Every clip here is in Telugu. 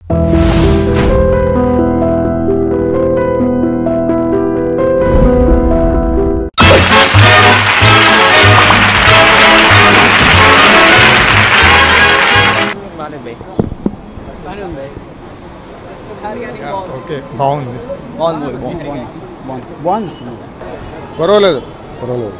ఓకే బాగుంది బాగుంది బాగుంది బాగుంది బాగుంది పర్వాలేదు పర్వాలేదు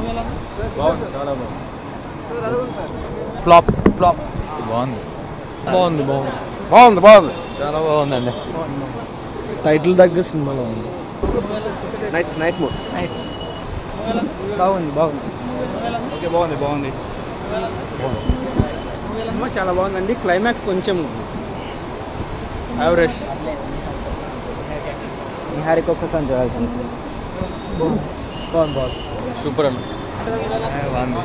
ఫ్లాప్ ఫ్లాప్ బాగుంది బాగుంది బాగుంది బాగుంది బాగుంది చాలా బాగుందండి టైటిల్ దగ్గర సినిమాలో ఉంది నైస్ నైస్ మూడ్ నైస్ బాగుంది బాగుంది ఓకే బాగుంది బాగుంది సినిమా చాలా బాగుందండి క్లైమాక్స్ కొంచెం యావరేజ్ నిహారిక ఒక్కసారి చూడాల్సింది బాగుంది బాగుంది సూపర్ అన్న బాగుంది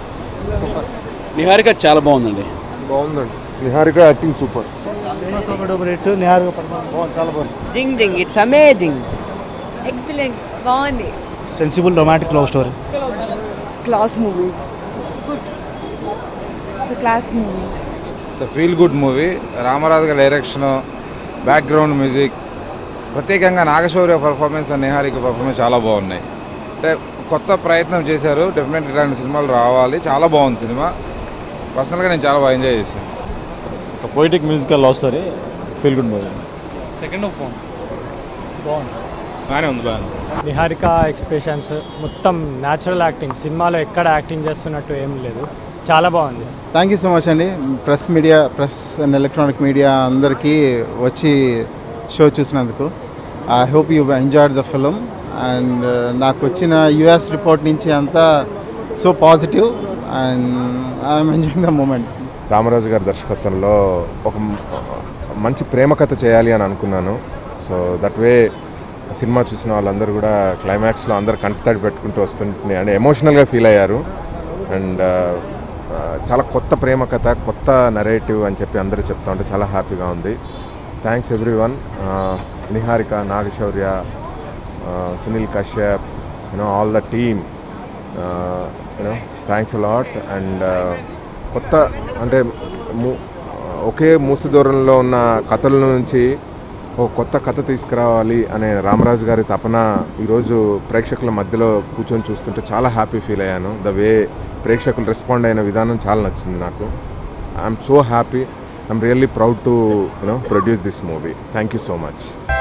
నిహారిక చాలా బాగుందండి బాగుందండి నిహారిక యాక్టింగ్ సూపర్ నిహారిక బాగుంది చాలా బాగుంది జింగ్ జింగ్ ఇట్స్ అమేజింగ్ ఎక్సలెంట్ బాగుంది sensible romantic love story class movie good it's class movie it's feel good movie Ramaraju గారి డైరెక్షన్ బ్యాక్గ్రౌండ్ మ్యూజిక్ ప్రత్యేకంగా Nagashaurya performance and Niharika performance చాలా బాగున్నాయి అంటే కొత్త ప్రయత్నం చేశారు డెఫినెట్గా ఇలాంటి సినిమాలు రావాలి చాలా బాగుంది సినిమా పర్సనల్గా నేను చాలా బాగా ఎంజాయ్ చేశాను ఒక poetic musical love story feel good movie second half బాగుంది బాగానే ఉంది బాగా నిహారిక ఎక్స్ప్రెషన్స్ మొత్తం న్యాచురల్ యాక్టింగ్ సినిమాలో ఎక్కడ యాక్టింగ్ చేస్తున్నట్టు ఏం లేదు చాలా బాగుంది థ్యాంక్ యూ సో మచ్ అండి press media press and electronic media అందరికీ వచ్చి షో చూసినందుకు I hope you enjoyed the film and నాకు వచ్చిన యుఎస్ రిపోర్ట్ నుంచి అంతా so positive and I'm enjoying the moment Ramaraju గారి దర్శకత్వంలో ఒక మ- మంచి ప్రేమ కథ చేయాలి అని అనుకున్నాను సో దట్ వే సినిమా చూసిన వాళ్ళందరూ కూడా క్లైమాక్స్లో అందరు కంటతడి పెట్టుకుంటూ వస్తుంటే అంటే ఎమోషనల్గా ఫీల్ అయ్యారు అండ్ చాలా కొత్త ప్రేమ కథ కొత్త నరేటివ్ అని చెప్పి అందరూ చెప్తా ఉంటే చాలా హ్యాపీగా ఉంది thanks everyone Niharika Nagashaurya Sunil Kashyap you know all the team you know thanks lot and కొత్త అంటే ము- ఒకే మూసి దూరంలో ఉన్న కథల నుంచి ఒక కొత్త కథ తీసుకురావాలి అనే రామరాజు గారి తపన ఈరోజు ప్రేక్షకుల మధ్యలో కూర్చొని చూస్తుంటే చాలా హ్యాపీ ఫీల్ అయ్యాను ద వే ప్రేక్షకులు రెస్పాండ్ అయిన విధానం చాలా నచ్చింది నాకు I'm so happy I'm really proud to you know produce this movie thank you so much